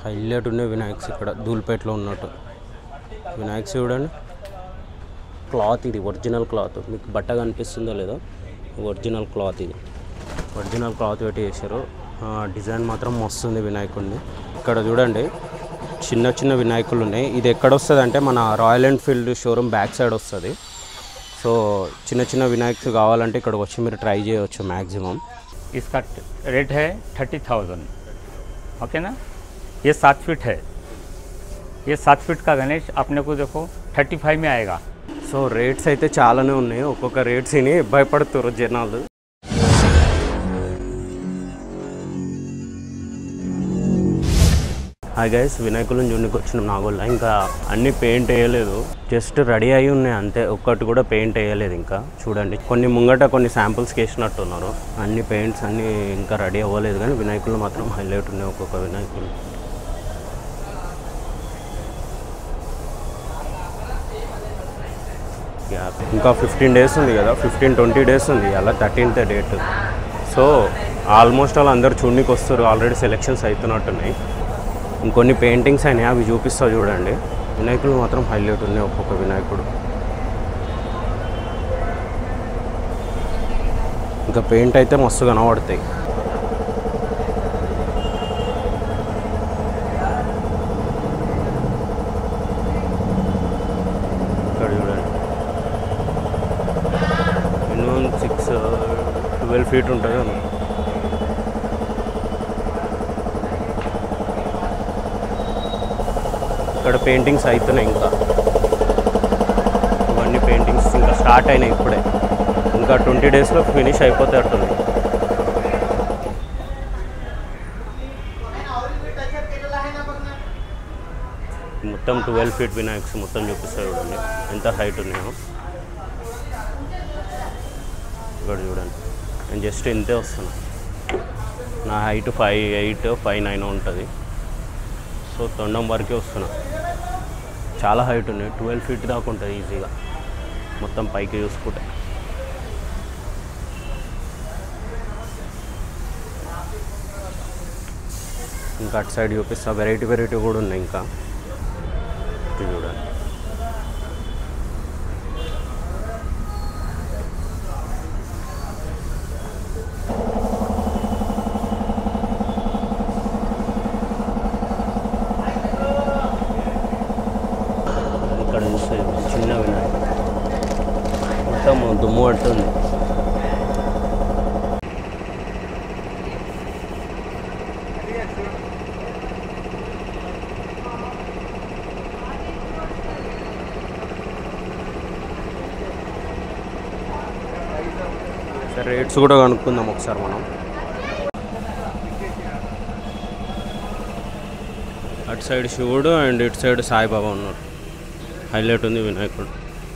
Highlight ఉన్నాయి వినాయక్స్ ఇక్కడ ధూల్పేటలో ఉన్నట్టు వినాయక్స్ చూడండి క్లాత్ ఇది ఒరిజినల్ క్లాత్ మీకు బట్ట కనిపిస్తుందో లేదో ఒరిజినల్ క్లాత్ ఇది ఒరిజినల్ క్లాత్ పెట్టి చేశారు ఆ, డిజైన్ మాత్రం మస్తుంది వినాయకుడిని ఇక్కడ చూడండి చిన్న చిన్న వినాయకులు ఉన్నాయి ఇది ఎక్కడ వస్తుంది అంటే మన royal Enfield showroom back side వస్తుంది సో చిన్న చిన్న వినాయక్స్ కావాలంటే ఇక్కడికి వచ్చి మీరు ట్రై చేయవచ్చు మ్యాక్సిమం इसका रेट है थर्टी थाउजेंड ओके ना ये सात फीट है ये सात फीट का गणेश अपने को देखो थर्टी फाइव में आएगा సో రేట్స్ అయితే చాలానే ఉన్నాయి ఒక్కొక్క రేట్స్ విని భయపడుతున్నారు జనాలు హాయ్ గైస్ వినాయకులను చూడడానికి వచ్చిన నాగోళ్ళ ఇంకా అన్ని పెయింట్ వేయలేదు జస్ట్ రెడీ అయి ఉన్నాయి అంతే ఒక్కటి కూడా పెయింట్ వేయలేదు ఇంకా చూడండి కొన్ని ముంగట కొన్ని శాంపుల్స్కి వేసినట్టున్నారు అన్ని పెయింట్స్ అన్ని ఇంకా రెడీ అవ్వలేదు కానీ వినాయకులు మాత్రం హైలైట్ ఉన్నాయి ఒక్కొక్క వినాయకులు యా, ఇంకా ఫిఫ్టీన్ డేస్ ఉంది కదా ఫిఫ్టీన్ ట్వంటీ డేస్ ఉంది అలా థర్టీన్త్ డేట్ సో ఆల్మోస్ట్ వాళ్ళు అందరు చూడనికి వస్తారు ఆల్రెడీ సెలెక్షన్స్ అవుతున్నట్టున్నాయి ఇంకొన్ని పెయింటింగ్స్ అయినాయి అవి చూపిస్తా చూడండి వినాయకులు మాత్రం హైలైట్ ఉన్నాయి ఒక్కొక్క వినాయకుడు ఇంకా పెయింట్ అయితే మస్తు కనబడతాయి ఇక్కడ చూడండి మినిమం సిక్స్ ట్వెల్వ్ ఫీట్ ఉంటుంది ఏమో. ఇక్కడ పెయింటింగ్స్ అవుతున్నాయి ఇంకా ఇవన్నీ పెయింటింగ్స్ ఇంకా స్టార్ట్ అయినాయి ఇప్పుడే ఇంకా ట్వంటీ డేస్లో ఫినిష్ అయిపోతాయి మొత్తం ట్వెల్వ్ ఫీట్ వినాయక్స్ మొత్తం చూపిస్తాయి చూడండి ఎంత హైట్ ఉన్నాయో ఇక్కడ చూడండి నేను జస్ట్ ఇంతే వస్తున్నా నా height five eight five nine ఉంటుంది సో తొండం వరకే వస్తున్నా చాలా హైట్ ఉన్నాయి ట్వెల్వ్ ఫీట్ దాకా ఉంటుంది ఈజీగా మొత్తం పైకి చూసుకుంటే ఇంకా అటు సైడ్ చూపిస్తా వెరైటీ వెరైటీ కూడా ఉన్నాయి ఇంకా ఇది చూడండి ఇక్కడ నుంచి చిన్న వినాయకుడు మొత్తం దుమ్ము పడుతుంది సరే రేట్స్ కూడా కనుక్కుందాం ఒకసారి మనం అటు సైడ్ శివుడు అండ్ ఇటు సైడ్ సాయిబాబా ఉన్నారు హైలైట్ ఉంది వినాయకుడు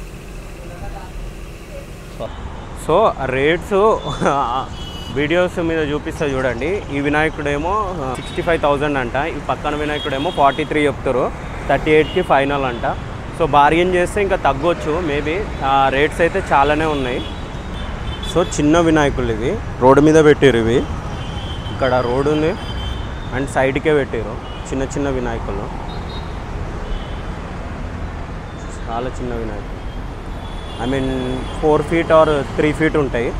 సో రేట్స్ వీడియోస్ మీద చూపిస్తా చూడండి ఈ వినాయకుడేమో సిక్స్టీ ఫైవ్ థౌజండ్ అంట ఈ పక్కన వినాయకుడేమో ఫార్టీ త్రీ చెప్తారు థర్టీ ఎయిట్కి ఫైనల్ అంట సో బార్గెన్ చేస్తే ఇంకా తగ్గొచ్చు మేబీ రేట్స్ అయితే చాలానే ఉన్నాయి సో చిన్న వినాయకులు ఇవి రోడ్డు మీద పెట్టారు ఇవి ఇక్కడ రోడ్డు ఉంది అండ్ సైడ్కే పెట్టారు చిన్న చిన్న వినాయకులు చాలా చిన్న వినాయకులు I mean four feet or three feet ఉంటాయి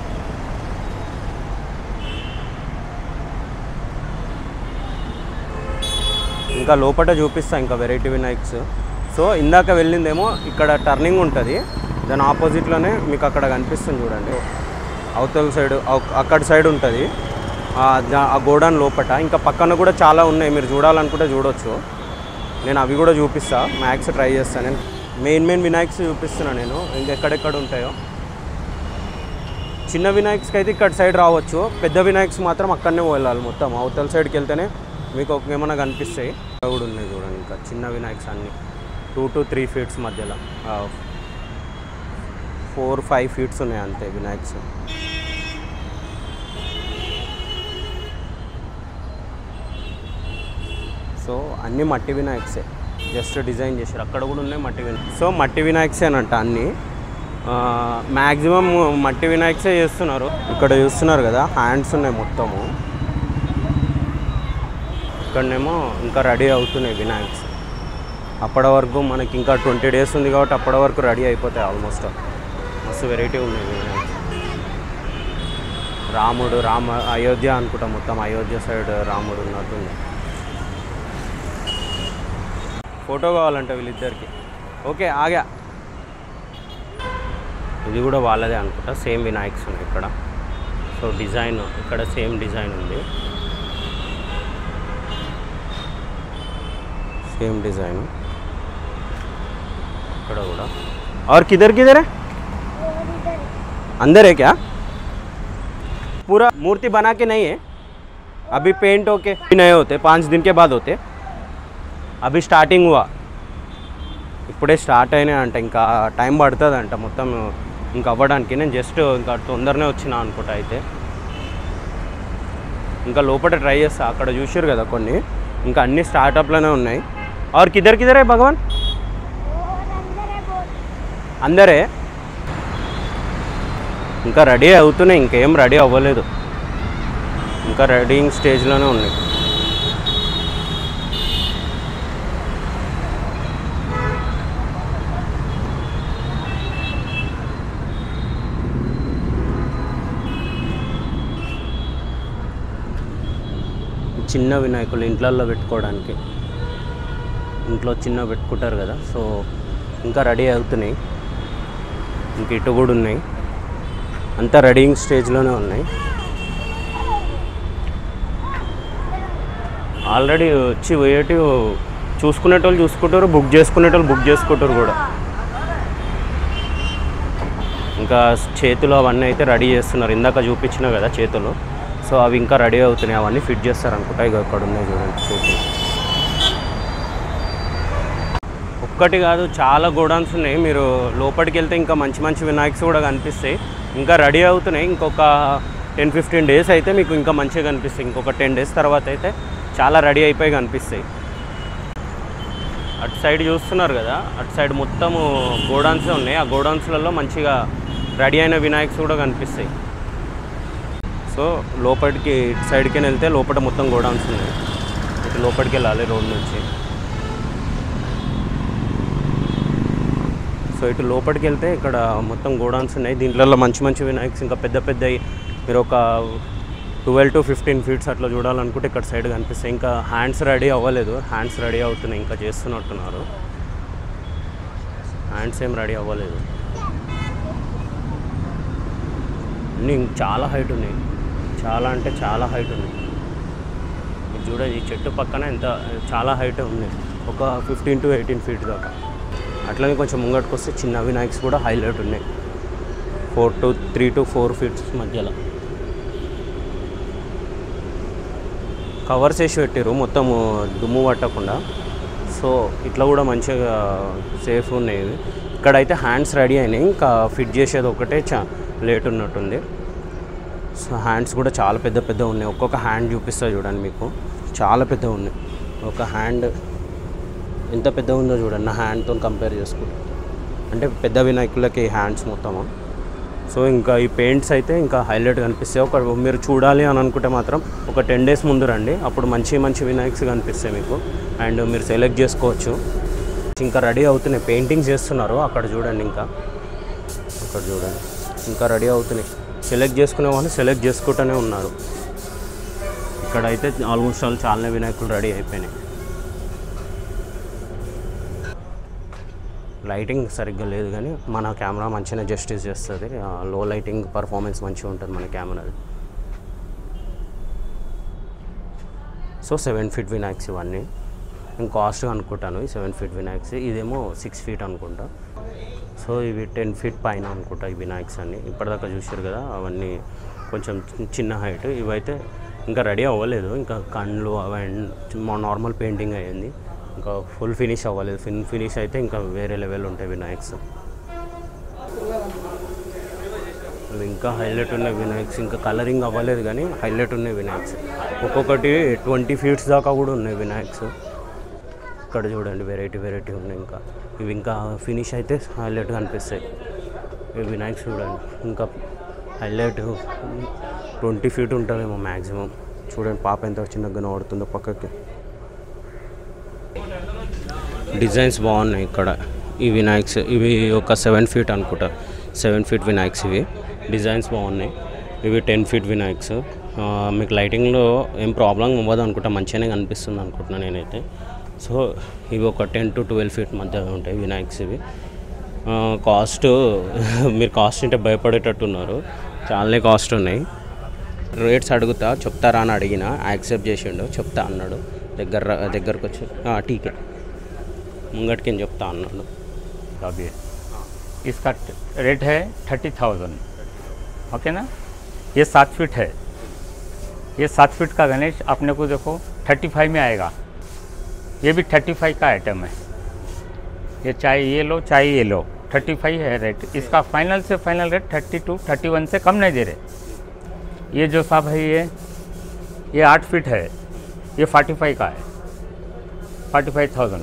ఇంకా లోపల చూపిస్తా ఇంకా వెరైటీ వినాయక్స్ సో ఇందాక వెళ్ళిందేమో ఇక్కడ టర్నింగ్ ఉంటుంది దాని ఆపోజిట్లోనే మీకు అక్కడ కనిపిస్తుంది చూడండి అవతల సైడ్ అక్కడ సైడ్ ఉంటుంది ఆ దా- ఆ గోడౌన్ లోపట ఇంకా పక్కన కూడా చాలా ఉన్నాయి మీరు చూడాలనుకుంటే చూడొచ్చు నేను అవి కూడా చూపిస్తా మ్యాక్స్ ట్రై చేస్తాను నేను మెయిన్ మెయిన్ వినాయక్స్ చూపిస్తున్నా నేను ఇంకెక్కడెక్కడ ఉంటాయో చిన్న వినాయక్స్కి అయితే ఇక్కడ సైడ్ రావచ్చు పెద్ద వినాయక్స్ మాత్రం అక్కడనే వెళ్ళాలి మొత్తం అవతల సైడ్కి వెళ్తేనే మీకు ఒక ఏమైనా కనిపిస్తాయి అవి కూడా ఉన్నాయి చూడండి ఇంకా చిన్న వినాయక్స్ అన్నీ టూ టు త్రీ ఫీట్స్ మధ్యలో ఫోర్ ఫైవ్ ఫీట్స్ ఉన్నాయి అంతే వినాయక్స్ సో అన్ని మట్టి వినాయక్సే జస్ట్ డిజైన్ చేశారు అక్కడ కూడా ఉన్నాయి మట్టి వినాయక్ సో మట్టి వినాయక్సేనంట అన్నీ మ్యాక్సిమం మట్టి వినాయక్సే చేస్తున్నారు ఇక్కడ చూస్తున్నారు కదా హ్యాండ్స్ ఉన్నాయి మొత్తము ఇక్కడ ఇక్కడనేమో ఇంకా రెడీ అవుతున్నాయి వినాయక్స్ అప్పటి వరకు మనకి ఇంకా ట్వంటీ డేస్ ఉంది కాబట్టి అప్పటి వరకు రెడీ అయిపోతాయి ఆల్మోస్ట్ మస్తు వెరైటీ ఉన్నాయి వినాయక్స్ రాముడు రామ అయోధ్య అనుకుంటా మొత్తం అయోధ్య సైడ్ రాముడు ఉన్నట్టుంది ఫోటో కావాలంటే వీళ్ళిద్దరికి ఓకే ఆగా ఇది కూడా వాళ్ళదే అనుకుంటా సేమ్ వినాయక్స్ ఉన్నాయి ఇక్కడ సో డిజైన్ ఇక్కడ సేమ్ డిజైన్ ఉంది సేమ్ డిజైన్ ఇక్కడ కూడా और किधर किधर है अंदर है क्या पूरा मूर्ति बना के नहीं है अभी पेंट होके नए होते पाँच दिन के बाद होते అభి స్టార్టింగ్ హువా ఇప్పుడే స్టార్ట్ అయినాయి అంట ఇంకా టైం పడుతుంది అంట మొత్తం ఇంకా అవ్వడానికి నేను జస్ట్ ఇంకా తొందరనే వచ్చిన అనుకుంటా అయితే ఇంకా లోపల ట్రై చేస్తా అక్కడ చూసారు కదా కొన్ని ఇంకా అన్ని స్టార్టప్లోనే ఉన్నాయి ఆర్ కిదర్ కిదరే భగవాన్ అందరే ఇంకా రెడీ అవుతున్నాయి ఇంకేం రెడీ అవ్వలేదు ఇంకా రెడీయింగ్ స్టేజ్లోనే ఉన్నాయి చిన్న వినాయకులు ఇంట్లల్లో పెట్టుకోవడానికి ఇంట్లో చిన్న పెట్టుకుంటారు కదా సో ఇంకా రెడీ అవుతున్నాయి ఇంక ఇటు కూడా ఉన్నాయి అంతా రెడీయింగ్ స్టేజ్లోనే ఉన్నాయి ఆల్రెడీ వచ్చి పోయేటి చూసుకునేటోళ్ళు చూసుకుంటారు బుక్ చేసుకునేటోళ్ళు బుక్ చేసుకుంటారు కూడా ఇంకా చేతులు అవన్నీ అయితే రెడీ చేస్తున్నారు ఇందాక చూపించిన కదా చేతులు సో అవి ఇంకా రెడీ అవుతున్నాయి అవన్నీ ఫిట్ చేస్తారు అనుకుంటా ఇక ఇక్కడ ఉన్నాయి చూడండి చేతులు ఒక్కటి కాదు చాలా గోడౌన్స్ ఉన్నాయి మీరు లోపలికి వెళ్తే ఇంకా మంచి మంచి వినాయక్స్ కూడా కనిపిస్తాయి ఇంకా రెడీ అవుతున్నాయి ఇంకొక టెన్ ఫిఫ్టీన్ డేస్ అయితే మీకు ఇంకా మంచిగా కనిపిస్తాయి ఇంకొక టెన్ డేస్ తర్వాత అయితే చాలా రెడీ అయిపోయి కనిపిస్తాయి అటు సైడ్ చూస్తున్నారు కదా అటు సైడ్ మొత్తము గోడౌన్సే ఉన్నాయి ఆ గోడౌన్స్లలో మంచిగా రెడీ అయిన వినాయక్స్ కూడా కనిపిస్తాయి సో లోపలికి ఇటు సైడ్కి వెళ్తే లోపల మొత్తం గోడౌన్స్ ఉన్నాయి ఇటు లోపలికి వెళ్ళాలి రోడ్ నుంచి సో ఇటు లోపలికి వెళ్తే ఇక్కడ మొత్తం గోడౌన్స్ ఉన్నాయి దీంట్లో మంచి మంచి వినాయక్స్ ఇంకా పెద్ద పెద్ద మీరు ఒక ట్వెల్వ్ టు ఫిఫ్టీన్ ఫీట్స్ అట్లా చూడాలనుకుంటే ఇక్కడ సైడ్ కనిపిస్తాయి ఇంకా హ్యాండ్స్ రెడీ అవ్వలేదు హ్యాండ్స్ రెడీ అవుతున్నాయి ఇంకా చేస్తున్నట్టున్నారు హ్యాండ్స్ ఏం రెడీ అవ్వలేదు అన్నీ చాలా హైట్ ఉన్నాయి చాలా అంటే చాలా హైట్ ఉన్నాయి మీరు చూడండి ఈ చెట్టు పక్కన ఎంత చాలా హైట్ ఉన్నాయి ఒక ఫిఫ్టీన్ టు ఎయిటీన్ ఫీట్ దాకా అట్లనే కొంచెం ముంగట్టుకు వస్తే చిన్న వినాయక్స్ కూడా హైలైట్ ఉన్నాయి four to three to four feets మధ్యలో కవర్స్ వేసి పెట్టారు మొత్తం దుమ్ము పట్టకుండా సో ఇట్లా కూడా మంచిగా సేఫ్ ఉన్నాయి ఇవి. ఇక్కడైతే హ్యాండ్స్ రెడీ అయినాయి ఇంకా ఫిట్ చేసేది ఒకటే చా లేట్ ఉన్నట్టుంది సో హ్యాండ్స్ కూడా చాలా పెద్ద పెద్ద ఉన్నాయి ఒక్కొక్క హ్యాండ్ చూపిస్తా చూడండి మీకు చాలా పెద్ద ఉన్నాయి ఒక హ్యాండ్ ఎంత పెద్ద ఉందో చూడండి నా హ్యాండ్తో కంపేర్ చేసుకుంటే అంటే పెద్ద వినాయకులకి హ్యాండ్స్ మొత్తము సో ఇంకా ఈ పెయింట్స్ అయితే ఇంకా హైలైట్ కనిపిస్తాయి ఒక మీరు చూడాలి అని అనుకుంటే మాత్రం ఒక టెన్ డేస్ ముందు రండి అప్పుడు మంచి మంచి వినాయక్స్ కనిపిస్తాయి మీకు అండ్ మీరు సెలెక్ట్ చేసుకోవచ్చు ఇంకా రెడీ అవుతున్నాయి పెయింటింగ్స్ చేస్తున్నారు అక్కడ చూడండి ఇంకా అక్కడ చూడండి ఇంకా రెడీ అవుతున్నాయి సెలెక్ట్ చేసుకునే వాళ్ళు సెలెక్ట్ చేసుకుంటూనే ఉన్నారు ఇక్కడైతే ఆల్మోస్ట్ ఆల్ చాలా వినాయకులు రెడీ అయిపోయినాయి లైటింగ్ సరిగ్గా లేదు కానీ మన కెమెరా మంచిగా జస్టిస్ చేస్తుంది లో లైటింగ్ పర్ఫార్మెన్స్ మంచిగా ఉంటుంది మన కెమెరాది సో సెవెన్ ఫీట్ వినాయక్స్ ఇవన్నీ నేను కాస్ట్ అనుకుంటాను ఈ సెవెన్ ఫీట్ వినాయక్స్ ఇదేమో సిక్స్ ఫీట్ అనుకుంటా సో ఇవి టెన్ ఫీట్ పైన అనుకుంటా ఈ వినాయక్స్ అన్ని ఇప్పటిదాకా చూసారు కదా అవన్నీ కొంచెం చి- చిన్న హైట్ ఇవైతే ఇంకా రెడీ అవ్వలేదు ఇంకా కళ్ళు అవన్నీ మా నార్మల్ పెయింటింగ్ అయ్యింది ఇంకా ఫుల్ ఫినిష్ అవ్వలేదు ఫిన్ ఫినిష్ అయితే ఇంకా వేరే లెవెల్ ఉంటాయి వినాయక్స్ అవి ఇంకా హైలైట్ ఉన్న వినాయక్స్ ఇంకా కలరింగ్ అవ్వలేదు కానీ హైలైట్ ఉన్నాయి వినాయక్స్ ఒక్కొక్కటి ట్వంటీ ఫీట్స్ దాకా కూడా ఉన్నాయి వినాయక్స్ ఇక్కడ చూడండి వెరైటీ వెరైటీ ఉన్నాయి ఇంకా ఇవి ఇంకా ఫినిష్ అయితే హైలైట్గా అనిపిస్తాయి ఇవి వినాయక్స్ చూడండి ఇంకా హైలైట్ ట్వంటీ ఫీట్ ఉంటుందేమో మ్యాక్సిమం చూడండి పాప ఎంత చిన్నగా కనబడుతుందో పక్కకి డిజైన్స్ బాగున్నాయి ఇక్కడ ఈ వినాయక్స్ ఇవి ఒక సెవెన్ ఫీట్ అనుకుంటా సెవెన్ ఫీట్ వినాయక్స్ ఇవి డిజైన్స్ బాగున్నాయి ఇవి టెన్ ఫీట్ వినాయక్స్ ఆ, మీకు లైటింగ్లో ఏం ప్రాబ్లం అవ్వదు అనుకుంటా మంచిగానే కనిపిస్తుంది అనుకుంటున్నాను నేనైతే సో ఇవి ఒక టెన్ టు ట్వెల్వ్ ఫీట్ మధ్య ఉంటాయి వినాయక్స్ ఇవి ఆ, కాస్ట్ మీరు కాస్ట్ అంటే భయపడేటట్టున్నారు చాలానే కాస్ట్ ఉన్నాయి రేట్స్ అడుగుతా చెప్తారా అని అడిగిన యాక్సెప్ట్ చేసిండు చెప్తా అన్నాడు దగ్గర దగ్గరకు వచ్చి "ఆ, టీకే ముంగటికి నేను చెప్తా అన్నాడు अब ये इसका रेट है थर्टी थाउजेंड ओके ना ये सात फीट है ये सात फीट का गणेश अपने को देखो थर्टी फाइव में आएगा ये भी थर्टी फाइव का आइटम है ये चाहे ये लो चाहे ये लो थर्टी फाइव है रेट इसका फाइनल से final rate thirty two thirty one से कम नहीं दे रहे ये जो साहब है ये ये आठ फीट है ये फोर्टी फाइव का है फोर्टी फाइव थाउजेंड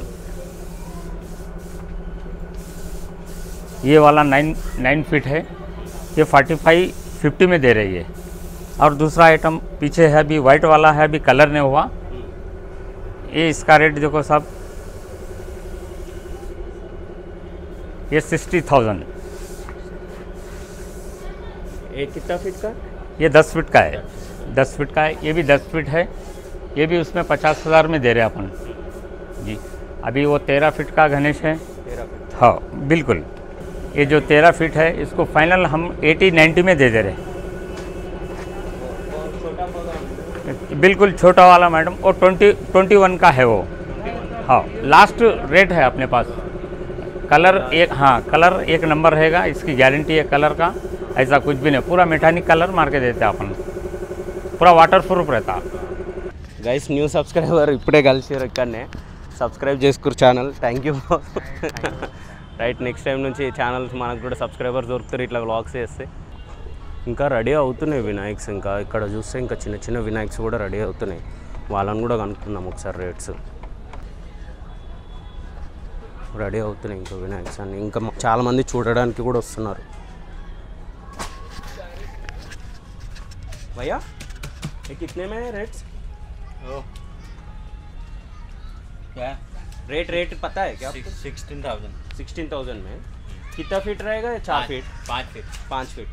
ये वाला नाइन नाइन फीट है ये फोर्टी फाइव फिफ्टी में दे रही है और दूसरा आइटम पीछे है अभी वाइट वाला है अभी कलर नहीं हुआ ये इसका रेट देखो सब ये सिक्सटी थाउजेंड ఏ కిतना ఫీట్ का ये दस फीट का है दस फीट का है ये भी दस फीट है ये भी उसमें पचास हज़ार में दे रहे हैं अपन जी अभी वो तेरह फीट का गणेश है हाँ बिल्कुल ये जो तेरह फीट है इसको फाइनल हम एटी नाइन्टी में दे दे रहे हैं बिल्कुल छोटा वाला मैडम और ट्वेंटी ट्वेंटी वन का है वो हाँ लास्ट रेट है अपने पास कलर एक हाँ कलर एक नंबर रहेगा इसकी गारंटी है कलर का ऐसा कुछ भी नहीं पूरा मैकेनिक कलर मार के देते हैं अपन पूरा वाटर प्रूफ रहता గైస్ న్యూ సబ్స్క్రైబర్ ఇప్పుడే కలిసారు ఇక్కడనే సబ్స్క్రైబ్ చేసుకురు channel thank you right next time నుంచి ఛానల్స్ మనకు కూడా సబ్స్క్రైబర్స్ దొరుకుతారు ఇట్లా వ్లాగ్స్ చేస్తే ఇంకా రెడీ అవుతున్నాయి వినాయక్స్ ఇంకా ఇక్కడ చూస్తే ఇంకా చిన్న చిన్న వినాయక్స్ కూడా రెడీ అవుతున్నాయి వాళ్ళని కూడా కనుక్కుందాం ఒకసారి రేట్స్ రెడీ అవుతున్నాయి ఇంకా వినాయక్స్ అని ఇంకా మ- చాలామంది చూడడానికి కూడా వస్తున్నారు भैया ये कितने में है रेट्स क्या रेट रेट पता है क्या सिक्सटीन थाउजेंड सिक्सटीन थाउजेंड में कितना फीट रहेगा या चार फीट पाँच फीट पाँच फीट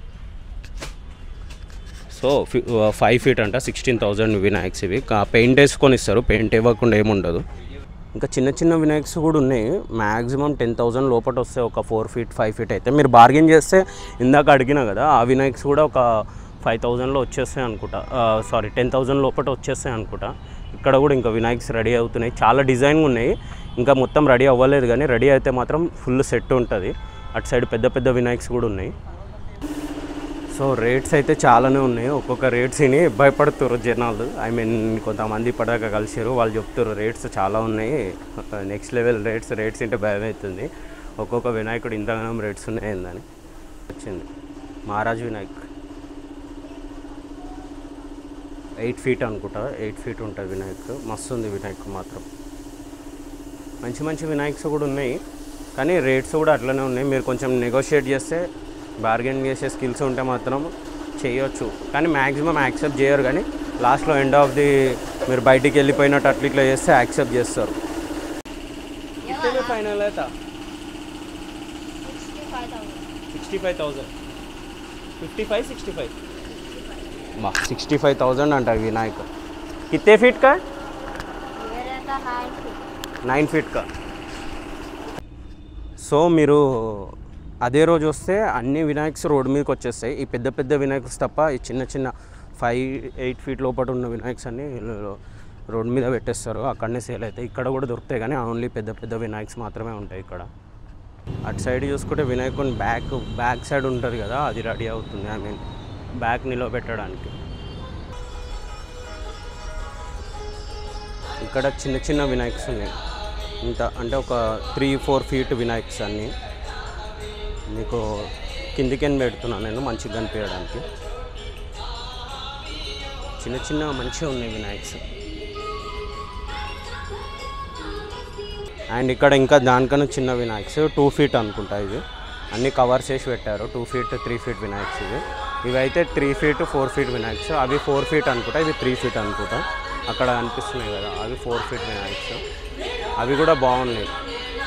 సో ఫైవ్ ఫీట్ అంట సిక్స్టీన్ థౌజండ్ వినాయక్స్ ఇవి పెయింట్ వేసుకొని ఇస్తారు పెయింట్ ఇవ్వకుండా ఏముండదు ఇంకా చిన్న చిన్న వినాయక్స్ కూడా ఉన్నాయి మ్యాక్సిమం టెన్ థౌజండ్ లోపల వస్తాయి ఒక ఫోర్ ఫీట్ ఫైవ్ ఫీట్ అయితే మీరు బార్గెన్ చేస్తే ఇందాక అడిగినా కదా ఆ వినాయక్స్ కూడా ఒక ఫైవ్ థౌజండ్లో వచ్చేస్తాయి అనుకుంటా సారీ టెన్ థౌజండ్ లోపల వచ్చేస్తాయి అనుకుంటా ఇక్కడ కూడా ఇంకా వినాయక్స్ రెడీ అవుతున్నాయి చాలా డిజైన్ ఉన్నాయి ఇంకా మొత్తం రెడీ అవ్వలేదు కానీ రెడీ అయితే మాత్రం ఫుల్ సెట్ ఉంటుంది అటు సైడ్ పెద్ద పెద్ద వినాయక్స్ కూడా ఉన్నాయి సో రేట్స్ అయితే చాలానే ఉన్నాయి ఒక్కొక్క రేట్స్ విని భయపడుతున్నారు జనాలు ఐ మీన్ కొంతమంది ఇప్పటిదాకా కలిసారు వాళ్ళు చెప్తారు రేట్స్ చాలా ఉన్నాయి నెక్స్ట్ లెవెల్ రేట్స్ రేట్స్ అంటే భయం అవుతుంది ఒక్కొక్క వినాయకుడు ఇంతగానం రేట్స్ ఉన్నాయిందని వచ్చింది మహారాజ్ వినాయక్ ఎయిట్ ఫీట్ అనుకుంటా ఎయిట్ ఫీట్ ఉంటుంది వినాయక్ మస్తు ఉంది వినాయక్ మాత్రం మంచి మంచి వినాయక్స్ కూడా ఉన్నాయి కానీ రేట్స్ కూడా అట్లనే ఉన్నాయి మీరు కొంచెం నెగోషియేట్ చేస్తే బార్గెన్ చేసే స్కిల్స్ ఉంటే మాత్రం చేయొచ్చు కానీ మ్యాక్సిమం యాక్సెప్ట్ చేయరు కానీ లాస్ట్లో ఎండ్ ఆఫ్ ది మీరు బయటికి వెళ్ళిపోయినట్టు అట్లా ఇట్లా చేస్తే యాక్సెప్ట్ చేస్తారు ఫైనల్ అయితే sixty five thousand fifty five sixty five sixty five thousand అంట వినాయక్ కిత్తే ఫీట్ కా ये रहता नाइन फीट నైన్ ఫీట్ కా సో మీరు అదే రోజు వస్తే అన్ని వినాయక్స్ రోడ్ మీదకి వచ్చేస్తాయి ఈ పెద్ద పెద్ద వినాయక్స్ తప్ప ఈ చిన్న చిన్న ఫైవ్ ఎయిట్ ఫీట్ లోపల ఉన్న వినాయక్స్ అన్ని రోడ్ మీద పెట్టేస్తారు అక్కడనే సేల్ అవుతాయి ఇక్కడ కూడా దొరుకుతాయి కానీ ఓన్లీ పెద్ద పెద్ద వినాయక్స్ మాత్రమే ఉంటాయి ఇక్కడ అటు సైడ్ చూసుకుంటే వినాయకుని బ్యాక్ బ్యాక్ సైడ్ ఉంటుంది కదా అది రెడీ అవుతుంది ఐ మీన్ బ్యాక్ నిలబెట్టడానికి ఇక్కడ చిన్న చిన్న వినాయక్స్ ఉన్నాయి ఇంత అంటే ఒక త్రీ ఫోర్ ఫీట్ వినాయక్స్ అన్నీ మీకు కిందికెన్ పెడుతున్నాను నేను మంచిగా కనిపించడానికి చిన్న చిన్న మంచిగా ఉన్నాయి వినాయక్స్ అండ్ ఇక్కడ ఇంకా దానికన్నా చిన్న వినాయక్స్ టూ ఫీట్ అనుకుంటా ఇవి అన్ని కవర్స్ వేసి పెట్టారు టూ ఫీట్ త్రీ ఫీట్ వినాయక్స్ ఇవి ఇవి అయితే three feet four feet Vinayaks అవి ఫోర్ ఫీట్ అనుకుంటా ఇవి త్రీ ఫీట్ అనుకుంటా అక్కడ అనిపిస్తున్నాయి కదా అవి ఫోర్ ఫీట్ వినాయక్స్ అవి కూడా బాగున్నాయి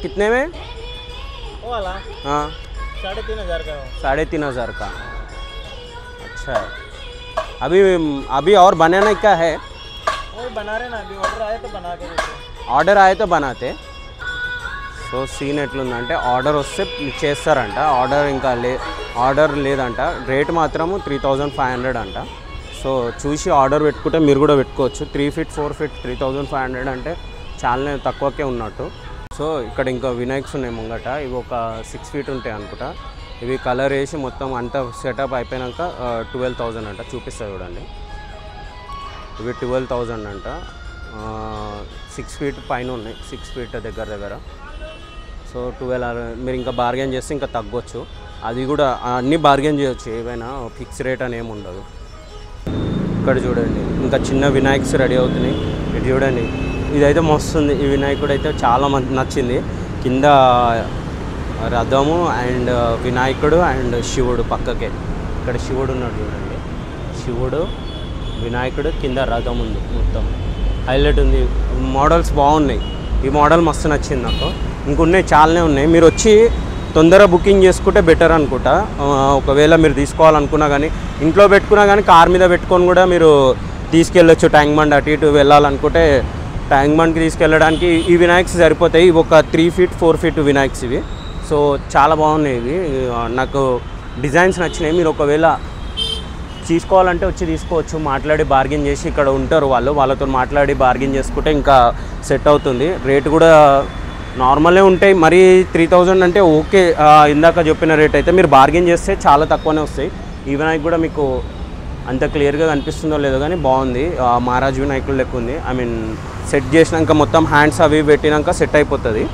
कितने में वो वाला हाँ साढ़े तीन हजार का है वो। साढ़े तीन हज़ार का अच्छा है अभी अभी और बनाने का है वो बना रहे ना अभी ऑर्डर आए तो बना के देते ఆర్డర్ అయితే బనాతే సో సీన్ ఎట్లుందంటే ఆర్డర్ వస్తే చేస్తారంట ఆర్డర్ ఇంకా లే ఆర్డర్ లేదంట రేట్ మాత్రము త్రీ థౌజండ్ ఫైవ్ హండ్రెడ్ అంట సో చూసి ఆర్డర్ పెట్టుకుంటే మీరు కూడా పెట్టుకోవచ్చు three feet four feet three thousand five hundred అంటే చాలా తక్కువకే ఉన్నట్టు సో ఇక్కడ ఇంకా వినాయక్స్ ఉన్నాయి ముంగట ఇవి ఒక సిక్స్ ఫీట్ ఉంటాయి అనుకుంటా ఇవి కలర్ వేసి మొత్తం అంతా సెటప్ అయిపోయాక ట్వెల్వ్ థౌజండ్ అంట చూపిస్తా చూడండి ఇవి ట్వెల్వ్ థౌజండ్ అంట సిక్స్ ఫీట్ పైన ఉన్నాయి సిక్స్ ఫీట్ దగ్గర దగ్గర సో ట్వెల్వ్ మీరు ఇంకా బార్గెన్ చేస్తే ఇంకా తగ్గొచ్చు అది కూడా అన్నీ బార్గెన్ చేయొచ్చు ఏవైనా ఫిక్స్ రేట్ అని ఏమి ఉండదు ఇక్కడ చూడండి ఇంకా చిన్న వినాయక్స్ రెడీ అవుతున్నాయి ఇది చూడండి ఇదైతే మస్తుంది ఈ వినాయకుడు అయితే చాలా మంది నచ్చింది కింద రథము అండ్ వినాయకుడు అండ్ శివుడు పక్కకే ఇక్కడ శివుడు ఉన్నాడు చూడండి శివుడు వినాయకుడు కింద రథం ఉంది మొత్తం హైలైట్ ఉంది మోడల్స్ బాగున్నాయి ఈ మోడల్ మస్తు నచ్చింది నాకు ఇంకొన్నాయి చాలానే ఉన్నాయి మీరు వచ్చి తొందరగా బుకింగ్ చేసుకుంటే బెటర్ అనుకుంటా ఆ, ఒకవేళ మీరు తీసుకోవాలనుకున్నా కానీ ఇంట్లో పెట్టుకున్నా కానీ కార్ మీద పెట్టుకొని కూడా మీరు తీసుకెళ్ళొచ్చు ట్యాంక్ బండ్ అటు ఇటు వెళ్ళాలనుకుంటే ట్యాంక్ బండ్కి తీసుకెళ్ళడానికి ఈ వినాయక్స్ సరిపోతాయి ఇవి ఒక త్రీ ఫీట్ ఫోర్ ఫీట్ వినాయక్స్ ఇవి సో చాలా బాగున్నాయి ఇవి ఆ, నాకు డిజైన్స్ నచ్చినాయి మీరు ఒకవేళ తీసుకోవాలంటే వచ్చి తీసుకోవచ్చు మాట్లాడి బార్గెన్ చేసి ఇక్కడ ఉంటారు వాళ్ళు వాళ్ళతో మాట్లాడి బార్గెన్ చేసుకుంటే ఇంకా సెట్ అవుతుంది రేట్ కూడా నార్మలే ఉంటాయి మరి త్రీ థౌజండ్ అంటే ఓకే ఆ, ఇందాక చెప్పిన రేట్ అయితే మీరు బార్గెన్ చేస్తే చాలా తక్కువనే వస్తాయి ఈ వినాయక్ కూడా మీకు అంత క్లియర్గా కనిపిస్తుందో లేదో కానీ బాగుంది ఆ, మహారాజ్ వినాయకుడు లెక్క ఉంది ఐ మీన్ సెట్ చేసినాక మొత్తం హ్యాండ్స్ అవి పెట్టినాక సెట్ అయిపోతుంది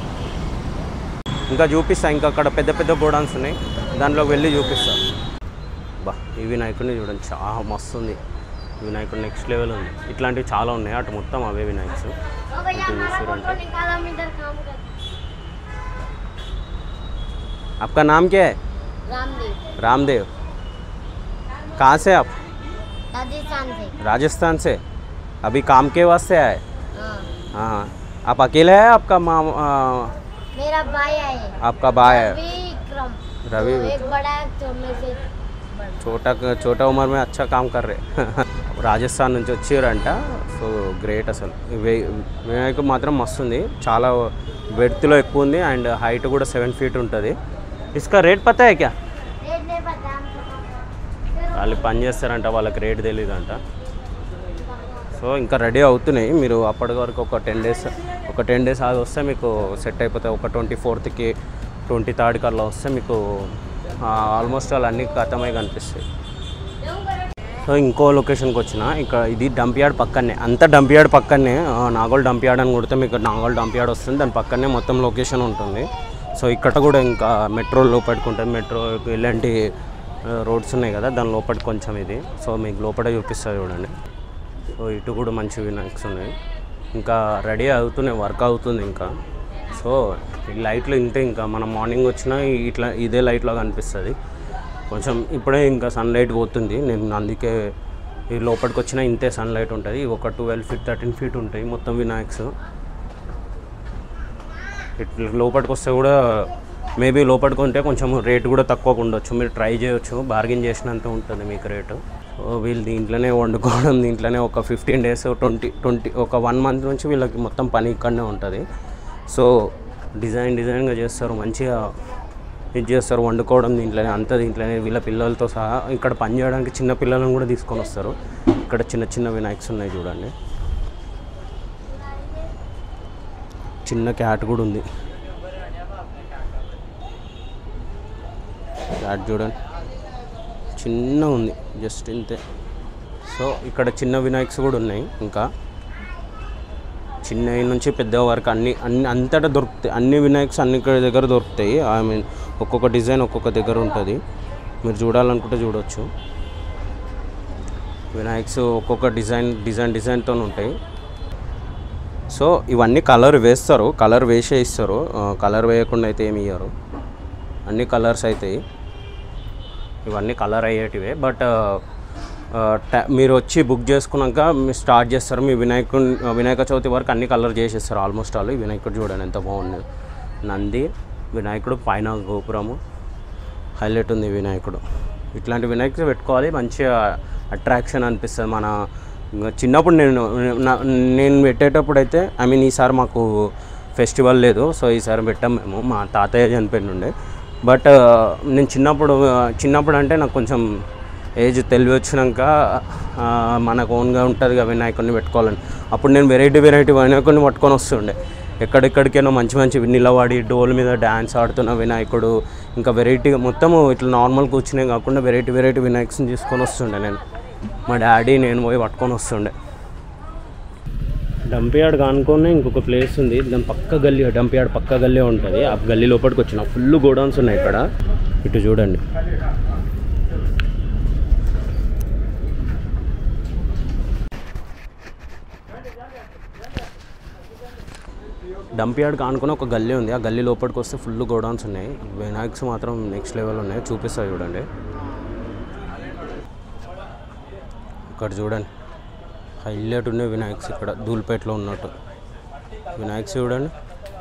ఇంకా చూపిస్తా ఇంకా అక్కడ పెద్ద పెద్ద గోడౌన్స్ ఉన్నాయి దాంట్లోకి వెళ్ళి చూపిస్తా బా ఈ వినాయకుడిని చూడండి చాలా మస్తు ఉంది ఈ వినాయకుడు నెక్స్ట్ లెవెల్ ఉంది ఇట్లాంటివి చాలా ఉన్నాయి అటు మొత్తం అవే వినాయక్స్ ओ भैया इधर हमारा दूसरा फोटो निकालो हम इधर काम कर आपका नाम क्या है रामदेव रामदेव कहाँ से आप राजस्थान से राजस्थान से अभी काम के वास्ते आए हाँ हाँ आप अकेले हैं आपका माम आ, मेरा भाई है आपका भाई है विक्रम रवि तो एक बड़ा है तो में से बड़ा छोटा छोटा उम्र में अच्छा काम कर रहे రాజస్థాన్ నుంచి వచ్చారంట సో గ్రేట్ అసలు వే- వినాయకుడు మాత్రం మస్తు ఉంది చాలా వెడ్త్లో ఎక్కువ ఉంది అండ్ హైట్ కూడా సెవెన్ ఫీట్ ఉంటుంది ఇసుక రేట్ పతా హై క్యా रेट नहीं पता हमको వాళ్ళు పని చేస్తారంట వాళ్ళకి రేట్ తెలియదంట సో ఇంకా రెడీ అవుతున్నాయి మీరు అప్పటి వరకు ఒక టెన్ డేస్ ఒక టెన్ డేస్ ఆగి వస్తే మీకు సెట్ అయిపోతాయి ఒక ట్వంటీ ఫోర్త్కి ట్వంటీ థర్డ్కి అలా వస్తే మీకు ఆల్మోస్ట్ వాళ్ళు అన్నీ ఖతమై కనిపిస్తాయి సో ఇంకో లొకేషన్కి వచ్చిన ఇక్కడ ఇది డంప్ యార్డ్ పక్కనే అంత డంప్ యార్డ్ పక్కనే ఆ, నాగోల్ డంప్ యార్డ్ అని కొడితే మీకు నాగోల్ డంప్ యార్డ్ వస్తుంది దాని పక్కనే మొత్తం లొకేషన్ ఉంటుంది సో ఇక్కడ కూడా ఇంకా మెట్రో లోపలికి ఉంటుంది మెట్రో ఇలాంటి రోడ్స్ ఉన్నాయి కదా దాని లోపలికి కొంచెం ఇది సో మీకు లోపల చూపిస్తుంది చూడండి సో ఇటు కూడా మంచి వినాయక్స్ ఉన్నాయి ఇంకా రెడీ అవుతున్నాయి వర్క్ అవుతుంది ఇంకా సో ఈ లైట్లు ఇంతే ఇంకా మనం మార్నింగ్ వచ్చినా ఇట్లా ఇదే లైట్లో కనిపిస్తుంది కొంచెం ఇప్పుడే ఇంకా సన్లైట్ పోతుంది నేను అందుకే ఈ లోపలికి వచ్చినా ఇంతే సన్లైట్ ఉంటుంది ఒక ట్వెల్వ్ ఫీట్ థర్టీన్ ఫీట్ ఉంటాయి మొత్తం వినాయక్స్ ఇట్లా లోపలికి వస్తే కూడా మేబీ లోపలికి ఉంటే కొంచెం రేట్ కూడా తక్కువగా ఉండొచ్చు మీరు ట్రై చేయొచ్చు బార్గెన్ చేసినంత ఉంటుంది మీకు రేటు సో వీళ్ళు దీంట్లోనే వండుకోవడం దీంట్లోనే ఒక ఫిఫ్టీన్ డేస్ ట్వంటీ ట్వంటీ ఒక వన్ మంత్ నుంచి వీళ్ళకి మొత్తం పని ఇక్కడనే ఉంటుంది సో డిజైన్ డిజైన్గా చేస్తారు మంచిగా ఇది చేస్తారు వండుకోవడం దీంట్లోనే అంతా దీంట్లోనే వీళ్ళ పిల్లలతో సహా ఇక్కడ పని చేయడానికి చిన్న పిల్లలను కూడా తీసుకొని వస్తారు ఇక్కడ చిన్న చిన్న వినాయక్స్ ఉన్నాయి చూడండి చిన్న క్యాట్ కూడా ఉంది క్యాట్ చూడండి చిన్న ఉంది జస్ట్ ఇంతే సో ఇక్కడ చిన్న వినాయక్స్ కూడా ఉన్నాయి ఇంకా చిన్న నుంచి పెద్ద వరకు అన్ని అన్ని అంతటా దొరుకుతాయి అన్ని వినాయక్స్ అన్ని ఇక్కడ దగ్గర దొరుకుతాయి ఐ మీన్ ఒక్కొక్క డిజైన్ ఒక్కొక్క దగ్గర ఉంటుంది మీరు చూడాలనుకుంటే చూడొచ్చు వినాయక్స్ ఒక్కొక్క డిజైన్ డిజైన్ డిజైన్తో ఉంటాయి సో ఇవన్నీ కలర్ వేస్తారు కలర్ వేసే ఇస్తారు కలర్ వేయకుండా అయితే ఏమి ఇయ్యరు అన్ని కలర్స్ అవుతాయి ఇవన్నీ కలర్ అయ్యేటివే బట్ మీరు వచ్చి బుక్ చేసుకున్నాక మీరు స్టార్ట్ చేస్తారు మీ వినాయకుడు వినాయక చవితి వరకు అన్ని కలర్ చేసేస్తారు ఆల్మోస్ట్ ఆల్ ఈ వినాయకుడు చూడండి ఎంత బాగుంది నంది వినాయకుడు పైన గోపురము హైలైట్ ఉంది వినాయకుడు ఇట్లాంటి వినాయకుడు పెట్టుకోవాలి మంచిగా అట్రాక్షన్ అనిపిస్తుంది మన ఇంకా చిన్నప్పుడు నేను నా- నేను పెట్టేటప్పుడు అయితే ఐ మీన్ ఈసారి మాకు ఫెస్టివల్ లేదు సో ఈసారి పెట్టాం మేము మా తాతయ్య చనిపోయిండే బట్ నేను చిన్నప్పుడు చిన్నప్పుడు అంటే నాకు కొంచెం ఏజ్ తెలివి వచ్చినాక ఆ, మనకు ఓన్గా ఉంటుంది కదా వినాయకుడిని పెట్టుకోవాలని అప్పుడు నేను వెరైటీ వెరైటీ వినాయకుడిని పట్టుకొని వస్తుండే ఎక్కడెక్కడికైనా మంచి మంచి నిలబడి డోల్ మీద డ్యాన్స్ ఆడుతున్న వినాయకుడు ఇంకా వెరైటీగా మొత్తము ఇట్లా నార్మల్ కూర్చునే కాకుండా వెరైటీ వెరైటీ వినాయక్స్ని తీసుకొని వస్తుండే నేను మా డాడీ నేను పోయి పట్టుకొని వస్తుండే డంపియార్డ్ కానుకొని ఇంకొక ప్లేస్ ఉంది దాని పక్క గల్లీ డంపియార్డ్ పక్క గల్లీ ఉంటుంది ఆ గల్లీ లోపలికి వచ్చిన ఫుల్ గోడౌన్స్ ఉన్నాయి ఇక్కడ ఇటు చూడండి డంపియార్డ్ కానుకొని ఒక గల్లీ ఉంది ఆ గల్లీ లోపలికి వస్తే ఫుల్ గోడౌన్స్ ఉన్నాయి వినాయక్స్ మాత్రం నెక్స్ట్ లెవెల్ ఉన్నాయి చూపిస్తా చూడండి ఇక్కడ చూడండి హైలైట్ ఉన్నాయి వినాయక్స్ ఇక్కడ ధూల్పేటలో ఉన్నట్టు వినాయక్స్ చూడండి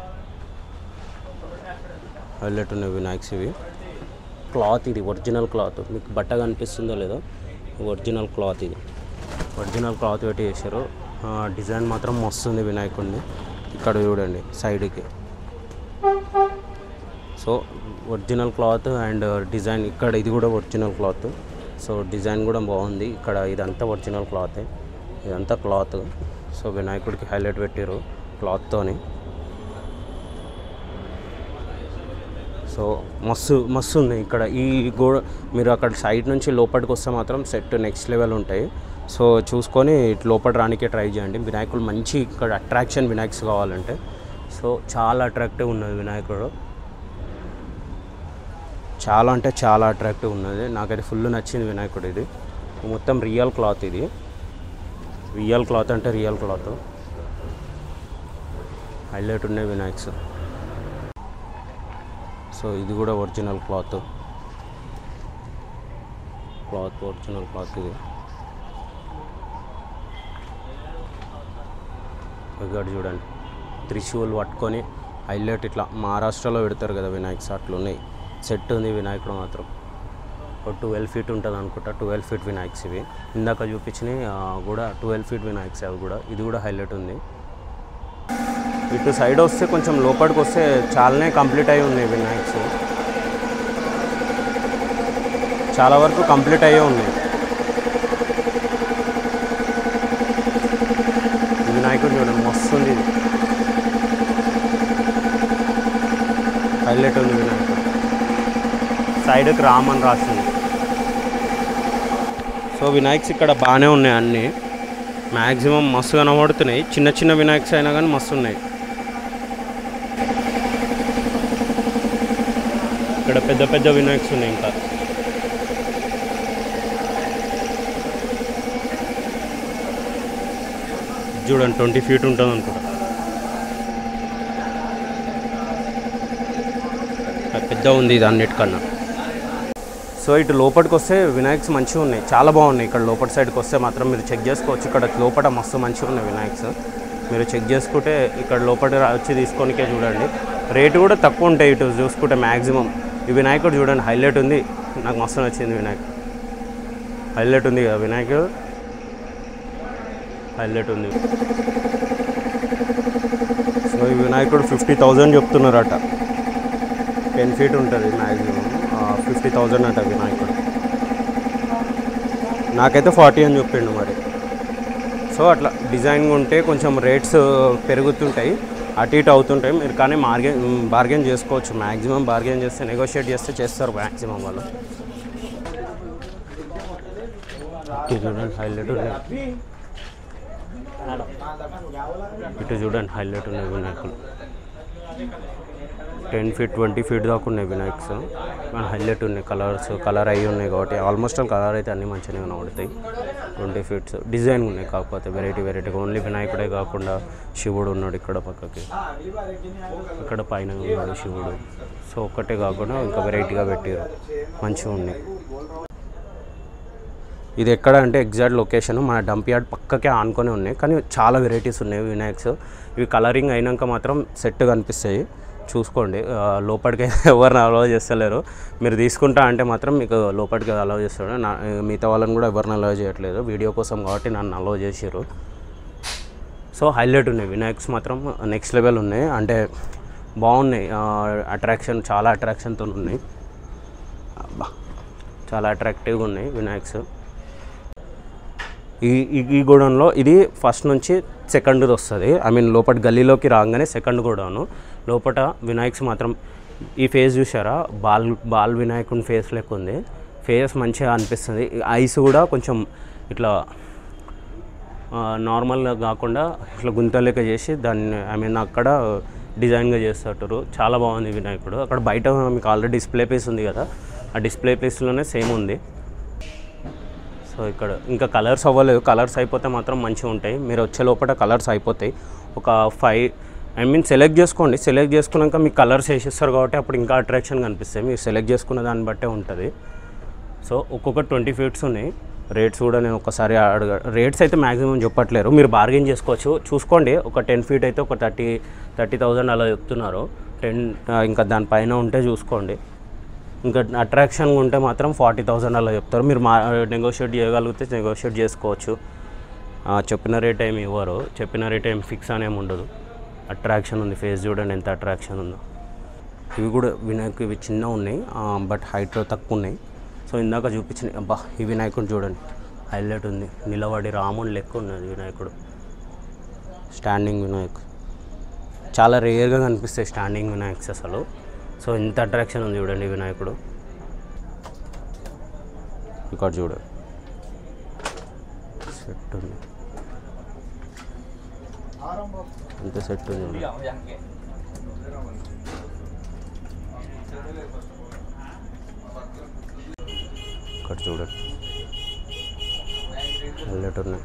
హైలైట్ ఉన్నాయి వినాయక్స్ ఇవి క్లాత్ ఇది ఒరిజినల్ క్లాత్ మీకు బట్ట కనిపిస్తుందో లేదో ఒరిజినల్ క్లాత్ ఇది ఒరిజినల్ క్లాత్ పెట్టి చేశారు ఆ, డిజైన్ మాత్రం మస్తుంది వినాయకుడిని ఇక్కడ చూడండి సైడ్కి so original cloth and design ఇక్కడ ఇది కూడా ఒరిజినల్ క్లాత్ సో డిజైన్ కూడా బాగుంది ఇక్కడ ఇదంతా ఒరిజినల్ క్లాతే ఇదంతా క్లాత్ సో వినాయకుడికి హైలైట్ పెట్టారు క్లాత్తోని సో మస్తు మస్తు ఉంది ఇక్కడ ఈ గోడ మీరు అక్కడ సైడ్ నుంచి లోపలికి వస్తే మాత్రం సెట్ నెక్స్ట్ లెవెల్ ఉంటాయి సో చూసుకొని ఇటు లోపల రానికే ట్రై చేయండి వినాయకుడు మంచి ఇక్కడ అట్రాక్షన్ వినాయక్స్ కావాలంటే సో చాలా అట్రాక్టివ్ ఉన్నది వినాయకుడు చాలా అంటే చాలా అట్రాక్టివ్ ఉన్నది నాకైతే ఫుల్ నచ్చింది వినాయకుడు ఇది మొత్తం రియల్ క్లాత్ ఇది రియల్ క్లాత్ అంటే రియల్ క్లాత్ హైలైట్ ఉన్నాయి వినాయక్స్ సో ఇది కూడా original cloth cloth original cloth ఇది ఇక్కడ చూడండి త్రిశూల్ పట్టుకొని హైలైట్ ఇట్లా మహారాష్ట్రలో పెడతారు కదా వినాయక్స్ అట్లా ఉన్నాయి సెట్ ఉంది వినాయకుడు మాత్రం ఒక ట్వెల్వ్ ఫీట్ ఉంటుంది అనుకుంటా ట్వెల్వ్ ఫీట్ వినాయక్స్ ఇవి ఇందాక చూపించినవి ఆ, కూడా ట్వెల్వ్ ఫీట్ వినాయక్స్ అవి కూడా ఇది కూడా హైలైట్ ఉంది ఇటు సైడ్ వస్తే కొంచెం లోపలికి వస్తే చాలానే కంప్లీట్ అయి ఉన్నాయి వినాయక్స్ చాలా వరకు కంప్లీట్ అయ్యే ఉన్నాయి ఈ వినాయకుడు చూడండి మస్తు ఉంది ఇది హైలైట్ ఉంది వినాయకుడు సైడ్కి రామ్ అని రాసింది సో వినాయక్స్ ఇక్కడ బాగానే ఉన్నాయి అన్నీ మ్యాక్సిమం మస్తు కనబడుతున్నాయి చిన్న చిన్న వినాయక్స్ అయినా కానీ మస్తు ఉన్నాయి ఇక్కడ పెద్ద పెద్ద వినాయక్స్ ఉన్నాయి ఇంకా చూడండి ట్వంటీ ఫీట్ ఉంటుంది అనుకుంటా అది పెద్ద ఉంది ఇది అన్నిటికన్నా సో ఇటు లోపలికి వస్తే వినాయక్స్ మంచిగా ఉన్నాయి చాలా బాగున్నాయి ఇక్కడ లోపల సైడ్కి వస్తే మాత్రం మీరు చెక్ చేసుకోవచ్చు ఇక్కడ లోపల మస్తు మంచిగా ఉన్నాయి వినాయక్స్ మీరు చెక్ చేసుకుంటే ఇక్కడ లోపల రా- వచ్చి తీసుకోనికే చూడండి రేటు కూడా తక్కువ ఉంటాయి ఇటు చూసుకుంటే మ్యాక్సిమం ఈ వినాయకుడు చూడండి హైలైట్ ఉంది నాకు మస్తు నచ్చింది వినాయక్ హైలైట్ ఉంది కదా వినాయకుడు హైలైట్ ఉంది సో ఈ వినాయకుడు ఫిఫ్టీ థౌజండ్ చెప్తున్నారట టెన్ ఫీట్ ఉంటుంది మ్యాక్సిమం ఫిఫ్టీ థౌజండ్ అంట వినాయకుడు నాకైతే ఫార్టీ అని చెప్పిండు మరి సో అట్లా డిజైన్ ఉంటే కొంచెం రేట్స్ పెరుగుతుంటాయి అటు ఇటు అవుతుంటాయి మీరు కానీ మార్గెన్ బార్గెన్ చేసుకోవచ్చు మ్యాక్సిమం బార్గెన్ చేస్తే నెగోషియేట్ చేస్తే చేస్తారు మ్యాక్సిమం వాళ్ళు ఇటు చూడండి హైలైట్ ఉన్నాయి ఇటు చూడండి హైలైట్ ఉన్నాయి వినాయకులు టెన్ ఫీట్ ట్వంటీ ఫీట్ దాకా ఉన్నాయి వినాయక్స్ మన హైలైట్ ఉన్నాయి కలర్స్ కలర్ అయ్యి ఉన్నాయి కాబట్టి ఆల్మోస్ట్ ఆల్ కలర్ అయితే అన్నీ మంచిగానే కనబడతాయి ట్వంటీ ఫీట్స్ డిజైన్ ఉన్నాయి కాకపోతే వెరైటీ వెరైటీగా ఓన్లీ వినాయకుడే కాకుండా శివుడు ఉన్నాడు ఇక్కడ పక్కకి ఇక్కడ పైన ఉన్నాడు శివుడు సో ఒక్కటే కాకుండా ఇంకా వెరైటీగా పెట్టారు మంచిగా ఉన్నాయి ఇది ఎక్కడ అంటే ఎగ్జాక్ట్ లొకేషన్ మన డంప్ యార్డ్ పక్కకే ఆనుకొని ఉన్నాయి కానీ చాలా వెరైటీస్ ఉన్నాయి వినాయక్స్ ఇవి కలరింగ్ అయినాక మాత్రం సెట్ కనిపిస్తాయి చూసుకోండి ఆ, లోపలికి ఎవరిని అలౌ చేస్తలేరు మీరు తీసుకుంటా అంటే మాత్రం మీకు లోపలికి అలౌ చేస్తాడు నా మిగతా వాళ్ళని కూడా ఎవరిని అలౌ చేయట్లేదు వీడియో కోసం కాబట్టి నన్ను అలౌ చేసారు సో హైలైట్ ఉన్నాయి వినాయక్స్ మాత్రం నెక్స్ట్ లెవెల్ ఉన్నాయి అంటే బాగున్నాయి అట్రాక్షన్ చాలా అట్రాక్షన్తో ఉన్నాయి అబ్బా చాలా అట్రాక్టివ్గా ఉన్నాయి వినాయక్స్ ఈ ఈ- ఈ గోడౌన్లో ఇది ఫస్ట్ నుంచి సెకండ్ది వస్తుంది ఐ మీన్ లోపల గల్లీలోకి రాగానే సెకండ్ గోడౌన్ లోపల వినాయక్స్ మాత్రం ఈ ఫేస్ చూసారా బాల్ బాల్ వినాయకుని ఫేస్ లెక్క ఉంది ఫేస్ మంచిగా అనిపిస్తుంది ఐస్ కూడా కొంచెం ఇట్లా నార్మల్గా కాకుండా ఇట్లా గుంత లెక్క చేసి దాన్ని ఐ మీన్ అక్కడ డిజైన్గా చేస్తారు చాలా బాగుంది వినాయకుడు అక్కడ బయట మీకు ఆల్రెడీ డిస్ప్లే పీస్ ఉంది కదా ఆ డిస్ప్లే పీస్లోనే సేమ్ ఉంది సో ఇక్కడ ఇంకా కలర్స్ అవ్వలేదు కలర్స్ అయిపోతే మాత్రం మంచిగా ఉంటాయి మీరు వచ్చే లోపల కలర్స్ అయిపోతాయి ఒక ఫైవ్ ఐ మీన్ సెలెక్ట్ చేసుకోండి సెలెక్ట్ చేసుకున్నాక మీకు కలర్స్ వేసిస్తారు కాబట్టి అప్పుడు ఇంకా అట్రాక్షన్ కనిపిస్తాయి మీరు సెలెక్ట్ చేసుకున్న దాన్ని బట్టే ఉంటుంది సో ఒక్కొక్క ట్వంటీ ఫీట్స్ ఉన్నాయి రేట్స్ కూడా నేను ఒకసారి అడగ రేట్స్ అయితే మ్యాక్సిమం చెప్పట్లేరు మీరు బార్గెన్ చేసుకోవచ్చు చూసుకోండి ఒక టెన్ ఫీట్ అయితే ఒక థర్టీ థర్టీ థౌజండ్ అలా చెప్తున్నారు టెన్ ఇంకా దానిపైన ఉంటే చూసుకోండి ఇంకా అట్రాక్షన్ ఉంటే మాత్రం ఫార్టీ థౌజండ్ అలా చెప్తారు మీరు మా నెగోషియేట్ చేయగలిగితే నెగోషియేట్ చేసుకోవచ్చు ఆ, చెప్పిన రేట్ ఏమి ఇవ్వరు చెప్పిన రేట్ ఏం ఫిక్స్ అని ఏమి ఉండదు అట్రాక్షన్ ఉంది ఫేస్ చూడండి ఎంత అట్రాక్షన్ ఉందో ఇవి కూడా వినాయకు ఇవి చిన్న ఉన్నాయి బట్ హైట్ తక్కువ ఉన్నాయి సో ఇందాక చూపించిన అబ్బా ఈ వినాయకుడు చూడండి హైలైట్ ఉంది నిలబడి రాముని లెక్క ఉన్నది వినాయకుడు స్టాండింగ్ వినాయక్ చాలా రేర్గా కనిపిస్తాయి స్టాండింగ్ వినాయక్స్ అసలు సో ఇంత అట్రాక్షన్ ఉంది చూడండి ఈ వినాయకుడు ఇక్కడ చూడండి సెట్ ఉంది ఎంత సెట్ ఉంది చూడండి. ఇక్కడ చూడండి హైలైట్ ఉన్నాయి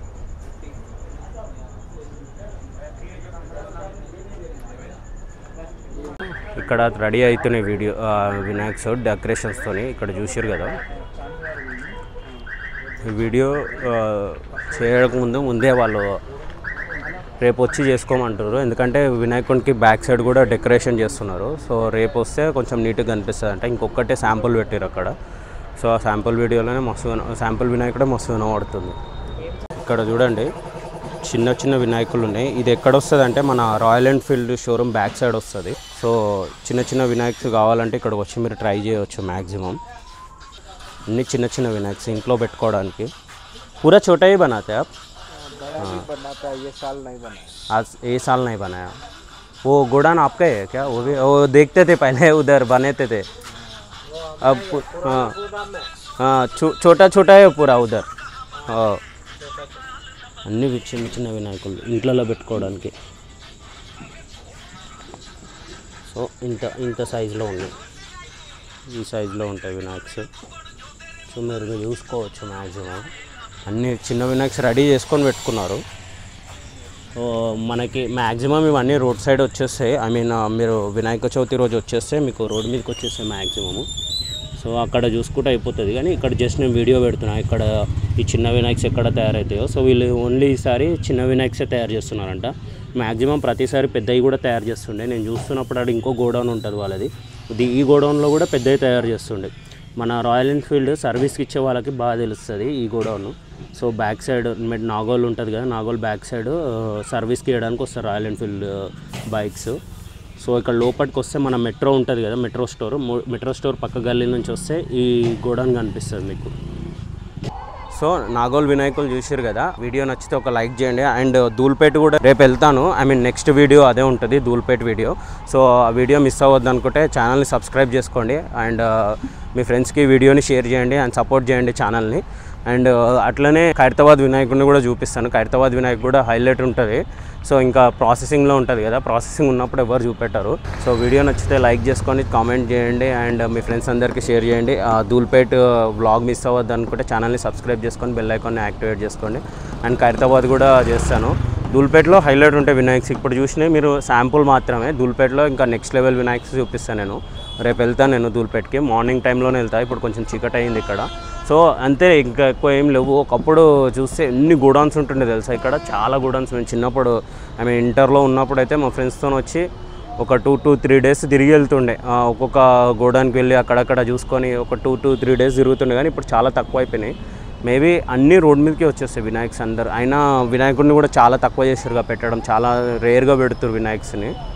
ఇక్కడ రెడీ అవుతున్నాయి వీడియో వినాయక్స్ డెకరేషన్స్తోని ఇక్కడ చూసారు కదా ఈ వీడియో ఆ, చేయకముందు ముందే వాళ్ళు రేపు వచ్చి చేసుకోమంటారు ఎందుకంటే వినాయకునికి బ్యాక్ సైడ్ కూడా డెకరేషన్ చేస్తున్నారు సో రేపు వస్తే కొంచెం నీట్గా కనిపిస్తుంది అంటే ఇంకొకటే శాంపుల్ పెట్టారు అక్కడ సో ఆ శాంపుల్ వీడియోలోనే మస్తు శాంపుల్ వినాయకుడే మస్తు వినబడుతుంది ఇక్కడ చూడండి చిన్న చిన్న వినాయకులు ఉన్నాయి ఇది ఎక్కడ వస్తుంది అంటే మన royal Enfield showroom back side వస్తుంది సో చిన్న చిన్న వినాయక్స్ కావాలంటే ఇక్కడికి వచ్చి మీరు ట్రై చేయవచ్చు మ్యాక్సిమం అన్ని చిన్న చిన్న వినాయక్స్ ఇంట్లో పెట్టుకోవడానికి పూరా छोटा ही बनाते हैं आप बनाता है ये साल नहीं बना आज ये साल नहीं बनाया वो गोडान आपका है क्या वो भी वो देखते थे पहले उधर बनाते थे अब पु- हाँ हाँ छो- छोटा छोटा है पूरा उधर हाँ అన్ని వి- చిన్న చిన్న వినాయకులు ఇంట్లలో పెట్టుకోవడానికి సో ఇంత ఇంత సైజులో ఉన్నాయి ఈ సైజులో ఉంటాయి వినాయక్స్ సో మీరు మీరు చూసుకోవచ్చు మ్యాక్సిమం అన్ని చిన్న వినాయక్స్ రెడీ చేసుకొని పెట్టుకున్నారు సో మనకి మ్యాక్సిమం ఇవన్నీ రోడ్ సైడ్ వచ్చేస్తాయి ఐ మీన్ మీరు వినాయక చవితి రోజు వచ్చేస్తే మీకు రోడ్ మీదకి వచ్చేస్తాయి మ్యాక్సిమము సో అక్కడ చూసుకుంటే అయిపోతుంది కానీ ఇక్కడ జస్ట్ నేను వీడియో పెడుతున్నా ఇక్కడ ఈ చిన్న వినాయక్స్ ఎక్కడ తయారవుతాయో సో వీళ్ళు ఓన్లీ ఈసారి చిన్న వినాయక్సే తయారు చేస్తున్నారంట మ్యాక్సిమం ప్రతిసారి పెద్దవి కూడా తయారు చేస్తుండే నేను చూస్తున్నప్పుడు అక్కడ ఇంకో గోడౌన్ ఉంటుంది వాళ్ళది ఇది ఈ గోడౌన్లో కూడా పెద్దవి తయారు చేస్తుండే మన రాయల్ ఎన్ఫీల్డ్ సర్వీస్కి ఇచ్చే వాళ్ళకి బాగా తెలుస్తుంది ఈ గోడౌన్ సో బ్యాక్ సైడ్ మెడ్ నాగోల్ ఉంటుంది కదా నాగోల్ బ్యాక్ సైడ్ సర్వీస్కి ఇవ్వడానికి వస్తారు రాయల్ ఎన్ఫీల్డ్ బైక్స్ సో ఇక్కడ లోపలికి వస్తే మన మెట్రో ఉంటుంది కదా మెట్రో స్టోర్ మెట్రో స్టోర్ పక్క గల్లీ నుంచి వస్తే ఈ గోడౌన్ కనిపిస్తుంది మీకు సో నాగోల్ వినాయకులు చూసారు కదా వీడియో నచ్చితే ఒక లైక్ చేయండి అండ్ ధూల్పేట కూడా రేపు వెళ్తాను ఐ మీన్ నెక్స్ట్ వీడియో అదే ఉంటుంది ధూల్పేట వీడియో సో ఆ వీడియో మిస్ అవ్వద్దు అనుకుంటే ఛానల్ని సబ్స్క్రైబ్ చేసుకోండి అండ్ మీ ఫ్రెండ్స్కి వీడియోని షేర్ చేయండి అండ్ సపోర్ట్ చేయండి ఛానల్ని అండ్ అట్లనే ఖైరతాబాద్ వినాయకుడిని కూడా చూపిస్తాను ఖైరతాబాద్ వినాయక్ కూడా హైలైట్ ఉంటుంది సో ఇంకా ప్రాసెసింగ్లో ఉంటుంది కదా ప్రాసెసింగ్ ఉన్నప్పుడు ఎవరు చూపెట్టారు సో వీడియో నచ్చితే లైక్ చేసుకొని కామెంట్ చేయండి అండ్ మీ ఫ్రెండ్స్ అందరికీ షేర్ చేయండి ఆ ధూల్పేట్ వ్లాగ్ మిస్ అవ్వద్దు అనుకుంటే ఛానల్ని సబ్స్క్రైబ్ చేసుకొని బెల్ ఐకాన్ని యాక్టివేట్ చేసుకోండి అండ్ ఖైరతాబాద్ కూడా చేస్తాను ధూల్పేట్లో హైలైట్ ఉంటాయి వినాయక్స్ ఇప్పుడు చూసినవి మీరు శాంపుల్ మాత్రమే ధూల్పేట్లో ఇంకా నెక్స్ట్ లెవెల్ వినాయక్స్ చూపిస్తాను నేను రేపు వెళ్తాను నేను ధూల్పేట్కి మార్నింగ్ టైంలోనే వెళ్తా ఇప్పుడు కొంచెం చీకటి అయింది ఇక్కడ సో అంతే ఇంకా ఎక్కువ ఏం లేవు ఒకప్పుడు చూస్తే ఎన్ని గోడౌన్స్ ఉంటుండే తెలుసా ఇక్కడ చాలా గోడౌన్స్ మేము చిన్నప్పుడు ఐ మీన్ ఇంటర్లో ఉన్నప్పుడు అయితే మా ఫ్రెండ్స్తో వచ్చి ఒక టూ టూ త్రీ డేస్ తిరిగి వెళ్తుండే ఆ, ఒక్కొక్క గోడానికి వెళ్ళి అక్కడక్కడ చూసుకొని ఒక టూ టూ త్రీ డేస్ తిరుగుతుండే కానీ ఇప్పుడు చాలా తక్కువ అయిపోయినాయి మేబీ అన్ని రోడ్ మీదకి వచ్చేస్తాయి వినాయక్స్ అందరు అయినా వినాయకుడిని కూడా చాలా తక్కువ చేసారుగా పెట్టడం చాలా రేర్గా పెడుతున్నారు వినాయక్స్ని